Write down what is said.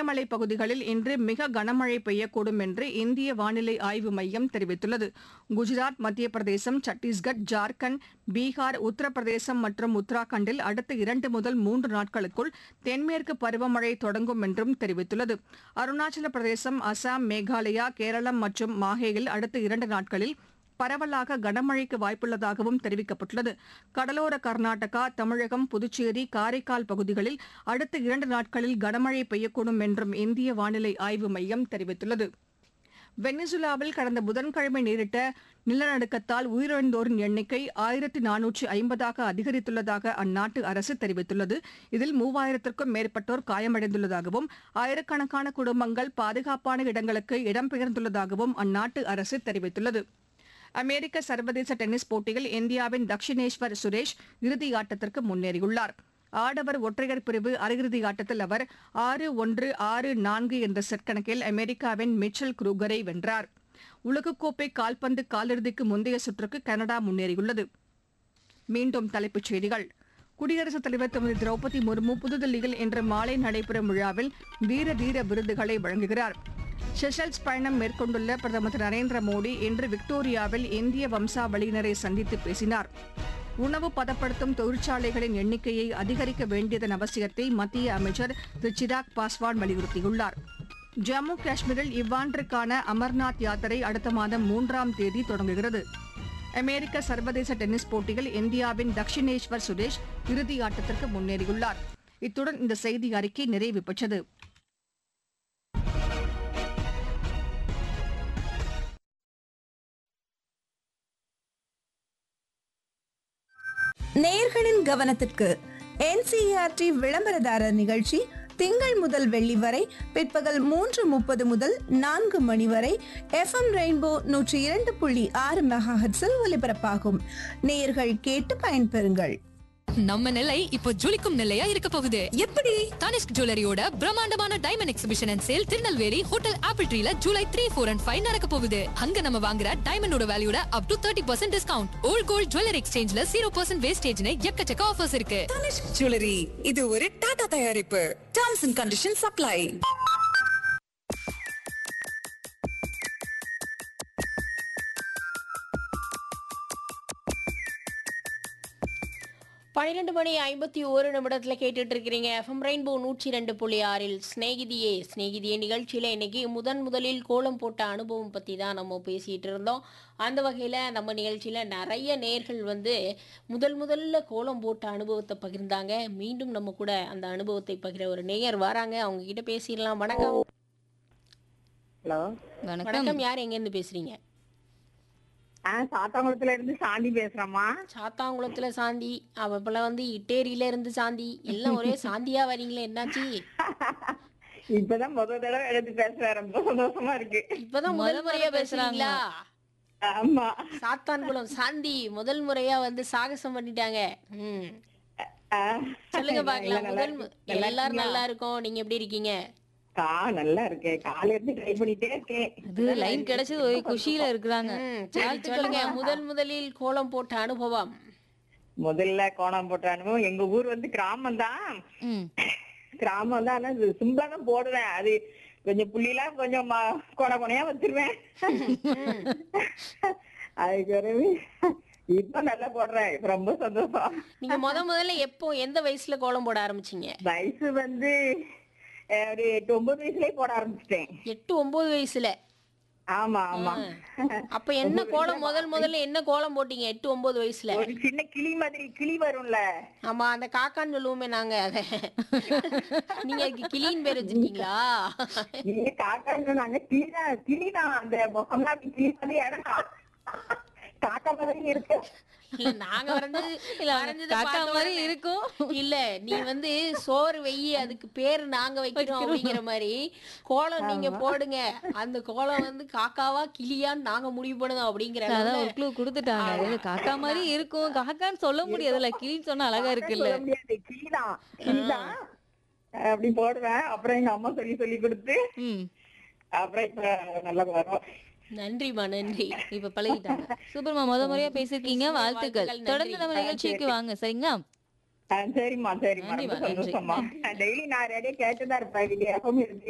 இமயமலை பகுதிகளில் இன்று மிக கனமழை பெய்யக்கூடும் என்று இந்திய வானிலை ஆய்வு மையம் தெரிவித்துள்ளது குஜராத் மத்திய பிரதேசம் சத்தீஸ்கர் ஜார்க்கண்ட் பீகார் உத்தரப்பிரதேசம் மற்றும் உத்தராகண்டில் அடுத்த இரண்டு முதல் மூன்று நாட்களுக்குள் தென்மேற்கு பருவமழை தொடங்கும் என்றும் தெரிவித்துள்ளது அருணாச்சல பிரதேசம் அசாம் மேகாலயா கேரளம் மற்றும் மாஹேயில் அடுத்த இரண்டு நாட்களில் பரவலாக கனமழைக்கு வாய்ப்புள்ளதாகவும் தெரிவிக்கப்பட்டுள்ளது கடலோர கர்நாடகா தமிழகம் புதுச்சேரி காரைக்கால் பகுதிகளில் அடுத்த இரண்டு நாட்களில் கனமழை பெய்யக்கூடும் என்றும் இந்திய வானிலை ஆய்வு மையம் தெரிவித்துள்ளது வெனிசுலாவில் கடந்த புதன்கிழமை நேரிட்ட நிலநடுக்கத்தால் உயிரிழந்தோரின் எண்ணிக்கை ஆயிரத்தி நானூற்று ஐம்பதாக அதிகரித்துள்ளதாக அந்நாட்டு அரசு தெரிவித்துள்ளது இதில் மூவாயிரத்திற்கும் மேற்பட்டோர் காயமடைந்துள்ளதாகவும் ஆயிரக்கணக்கான குடும்பங்கள் பாதுகாப்பான இடங்களுக்கு இடம்பெயர்ந்துள்ளதாகவும் அந்நாட்டு அரசு தெரிவித்துள்ளது அமெரிக்க சர்வதேச டென்னிஸ் போட்டியில் இந்தியாவின் தக்ஷினேஸ்வர் சுரேஷ் இறுதி ஆட்டத்திற்கு முன்னேறியுள்ளார் ஆடவர் ஒற்றையர் பிரிவு அரையிறுதி ஆட்டத்தில் அவர் ஆறு ஒன்று ஆறு நான்கு என்ற செட் கணக்கில் அமெரிக்காவின் மிச்சல் குரூகரை வென்றார் உலகக்கோப்பை கால்பந்து காலிறுதிக்கு முந்தைய சுற்றுக்கு கனடா முன்னேறியுள்ளது மீண்டும் தலைப்புச் செய்திகள் குடியரசுத் தலைவர் திருமதி திரௌபதி முர்மு புதுதில்லியில் இன்று மாலை நடைபெறும் விழாவில் வீர தீர விருதுகளை வழங்குகிறார் செஷல்ஸ் பயணம் மேற்கொண்டுள்ள பிரதமர் திரு நரேந்திர மோடி இன்று விக்டோரியாவில் இந்திய வம்சாவளியினரை சந்தித்து பேசினார் உணவு பதப்படுத்தும் தொழிற்சாலைகளின் எண்ணிக்கையை அதிகரிக்க வேண்டியதன் அவசியத்தை மத்திய அமைச்சர் திரு சிராக் பாஸ்வான் வலியுறுத்தியுள்ளார் ஜம்மு காஷ்மீரில் இவ்வாண்டிற்கான அமர்நாத் யாத்திரை அடுத்த மாதம் மூன்றாம் தேதி தொடங்குகிறது அமெரிக்க சர்வதேச டென்னிஸ் போட்டியில் இந்தியாவின் தக்ஷினேஸ்வர் சுரேஷ் இறுதி ஆட்டத்திற்கு முன்னேறியுள்ளார் இத்துடன் இந்த செய்தி அறிக்கை நிறைவு பெற்றது நேயர்களின் கவனத்திற்கு என்சிஆர்டி விளம்பரதாரர் நிகழ்ச்சி திங்கள் முதல் வெள்ளி வரை பிற்பகல் மூன்று முப்பது முதல் நான்கு மணி வரை எஃப்எம் ரெயின்போ நூற்றி இரண்டு புள்ளி ஆறு மெகாஹெட்ஸில் ஒலிபரப்பாகும் நேயர்கள் கேட்டு பயன்பெறுங்கள் நம்ம நிலை இப்போ ஜொலிக்கும் நிலையா இருக்க போகுது எப்படி தனிஷ்க் ஜுவல்லரியோட பிரம்மாண்டமான diamond exhibition and sale Tirunelveli hotel Apple ட்ரீல July three four and five நடக்க போகுது அங்க நம்ம வாங்குற டைமண்டோட வேல்யூட up to thirty percent discount old gold jewellery எக்ஸ்சேஞ்ச்ல ஜீரோ பர்சன்ட் வேஸ்டேஜ்னு எக்கச்சக்க ஆஃபர்ஸ் இருக்கு தனிஷ்க் ஜுவல்லரி இது ஒரு டாடா தயாரிப்பு டர்ம்ஸ் அண்ட் கண்டிஷன் சப்ளை பன்னிரெண்டு மணி ஐம்பத்தி ஒரு நிமிடத்தில் கேட்டுட்டு இருக்கிறீங்க எஃப்எம் ரெயின்போ நூற்றி ரெண்டு புள்ளி ஆறில் ஸ்நேகிதியே ஸ்நேகிதியே நிகழ்ச்சியில் இன்னைக்கு முதன் முதலில் கோலம் போட்ட அனுபவம் பற்றி தான் நம்ம பேசிகிட்டு இருந்தோம் அந்த வகையில் நம்ம நிகழ்ச்சியில் நிறைய நேர்கள் வந்து முதல் முதல்ல கோலம் போட்ட அனுபவத்தை பகிர்ந்தாங்க மீண்டும் நம்ம கூட அந்த அனுபவத்தை பகிர ஒரு நேயர் வராங்க அவங்க கிட்ட பேசிடலாம் வணக்கம் ஹலோ வணக்கம் யார் எங்கேருந்து பேசுறீங்க ஆ சாத்தாங்குளத்துல இருந்து சாந்தி பேசுறேம்மா சாத்தாங்குளத்துல சாந்தி அவ இப்பெல்லாம் வந்து இட்டேரியில இருந்து சாந்தி எல்லாம் ஒரே சாந்தியா வரீங்களே என்னாச்சு இப்பதான் முத தடவை எடுத்து பேசுறேன் ரொம்ப சந்தோஷமா இருக்கு இப்பதான் முதல் முறையா பேசுறீங்களா ஆமா சாத்தான்குளம் சாந்தி முதல் முறையா வந்து சாகசம் பண்ணிட்டாங்க ம் ஆ, சொல்லுங்க இல்ல, பாக்கலாம் நல்லா முதல் மு- இருக்கு. நல்லா எல்லாரும் இருக்கீங்களா? நல்லா இருக்கோம் நீங்க எப்படி இருக்கீங்க கா நல்லா இருக்கேன் காலையில இருந்து ட்ரை பண்ணிட்டே இருக்கேன் அது லைன் கிடைச்சது ஒரே குஷியில இருக்கிறாங்க ம், சரி சொல்லுங்க முதல் முதலில் கோலம் போட்ட அனுபவம் முதல்ல கோணம் போட்ட அனுபவம் எங்க ஊர் வந்து கிராமம் தான் ம். கிராமம் தான் ஆனா சிம்பிளா தான் போடுவேன் அது கொஞ்சம் புள்ளிலாம் கொஞ்சம் ம- கொடை கொனையா வச்சிருவேன் அதுக்கு பிறகு இப்ப நல்லா போடுறேன் இப்ப ரொம்ப சந்தோஷம் நீங்க முத முதல்ல எப்போ எந்த வயசுல கோலம் போட ஆரம்பிச்சீங்க வயசு வந்து அஹ், ஒரு எட்டு ஒன்பது வயசுலயே போட ஆரம்பிச்சிட்டேன் எட்டு ஒன்பது வயசுல ஆமா ஆமா அப்ப என்ன கோலம் முதல் முதல்ல என்ன கோலம் போட்டீங்க எட்டு ஒன்பது வயசுல ஒரு சின்ன கிளி மாதிரி கிளி வரும்ல ஆமா அந்த காக்கான்னு சொல்லுவோமே நாங்க அத நீங்க அதுக்கு கிளியின் பேர் வச்சிருக்கீங்களா நீங்க காக்கான்னு நாங்க கிளிதான் கிளிதான் அந்த முகம்லாம் அப்படி கிளி மாதிரி இடம் காக்கா மாதிரி இருக்கு இல்ல நாங்க வரைஞ்சது இல்ல, வரைஞ்சது காக்கா பார்த்த மாதிரி உடனே- இருக்கும். இல்ல நீ வந்து சோறு வெயி அதுக்கு பேரு நாங்க வைக்கிறோம் அப்படிங்கிற மாதிரி கோலம் நீங்க போடுங்க அந்த கோலம் வந்து காக்காவா கிளியான்னு நாங்க முடிவு பண்ணுதோம் அப்படிங்கிற அதான் அளவுல ஒரு க்ளூ கொடுத்துட்டாங்க அது காக்கா மாதிரி இருக்கும் காக்கான்னு சொல்ல முடியாதுல்ல கிளின்னு சொன்னா அழகா இருக்குல்ல சொல்ல முடியாது கிளிதான் கிளிதான் அப்படி போடுவேன் அப்புறம் எங்க அம்மா சொல்லி சொல்லி கொடுத்து ம் அப்புறம் இப்ப நல்லா வரும் நன்றிமா நன்றி இப்ப பழகிட்டாங்க சூப்பர்மா முத முறையா பேசிருக்கீங்க வாழ்த்துக்கள் வாழ்த்துக்கள், தொடர்ந்து நம்ம நன்றி. நிகழ்ச்சிக்கு வாங்க சரிங்களா ஆ, சரிம்மா சரிம்மா ரொம்ப நன்றிம்மா, நன்றி. சந்தோஷமா டெய்லி நான் ரெடியா கேட்டுதான் இருப்பேன் இது எப்பவும் இருக்கு